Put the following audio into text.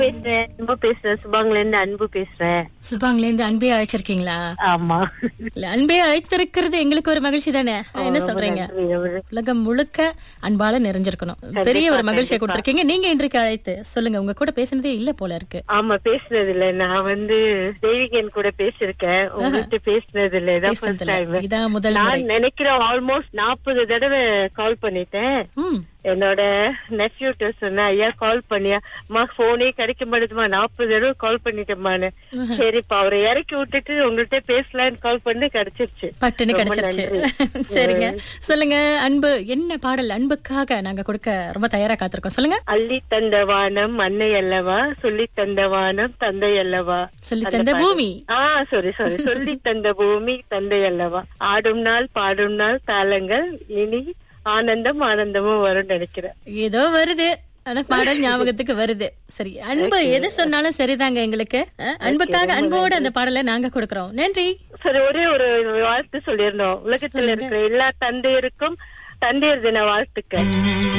பேசுறேன் அன்பு பேசுறேன் சுபாங்ல இருந்து அன்பு பேசுறேன் சுபாங்ல இருந்து அன்பே அழைச்சிருக்கீங்களா ஆமா இல்ல அன்பே அழைத்திருக்கிறது எங்களுக்கு ஒரு மகிழ்ச்சி தானே என்ன சொல்றீங்க நன்றி, நன்றி. உலகம் முழுக்க அன்பால நிறைஞ்சிருக்கணும் பெரிய ஒரு மகிழ்ச்சியை கொடுத்திருக்கீங்க நீங்க இன்றைக்கு அழைத்து சொல்லுங்க உங்க கூட பேசுனதே இல்ல போல இருக்கு ஆமா பேசுனது இல்ல நான் வந்து தேவிகன் கூட பேசிருக்கேன் உங்ககிட்ட பேசுனது இல்ல இதான் first பேசுனதில்ல. time. இதான் முதல் முறை நான் நினைக்கிறேன் ஆல்மோஸ்ட் நாற்பது தடவை கால் பண்ணிட்டேன் ம் என்னோட நெஃப்யூட்ட சொன்னேன் ஐயா கால் பண்ணியா அம்மா போனே கிடைக்க மாட்டேதுமா நாற்பது தடவை கால் பண்ணிட்டேம்மான்னு சரிப்பா அவரை இறக்கி விட்டுட்டு உங்கள்கிட்ட பேசலான்னு கால் பண்ணி கிடைச்சிருச்சு பட்டுன்னு ரொம்ப கிடைச்சிருச்சு நன்றி. சரிங்க சொல்லுங்க அன்பு என்ன பாடல் அன்புக்காக நாங்க கொடுக்க ரொம்ப தயாரா காத்திருக்கோம் சொல்லுங்க அள்ளி தந்த வானம் அன்னை அல்லவா சொல்லி தந்த வானம் தந்தை அல்லவா சொல்லி அந்த தந்த பாட்டு. பூமி ஆ சாரி சாரி சொல்லி தந்த பூமி தந்தை அல்லவா ஆடும் நாள் பாடும் நாள் தாளங்கள் இனி ஆனந்தம் ஆனந்தமும் வரும்னு நினைக்கிறேன் ஏதோ வருது ஆனா பாடல் ஞாபகத்துக்கு வருது சரி அன்பு எது சொன்னாலும் சரிதாங்க எங்களுக்கு அஹ், அன்புக்காக அன்போட அந்த பாடலை நாங்க கொடுக்கறோம் நன்றி சரி ஒரே ஒரு வாழ்த்து சொல்லியிருந்தோம் உலகத்துல இருக்கிற எல்லா தந்தையருக்கும் தந்தையர் தின வாழ்த்துக்கள்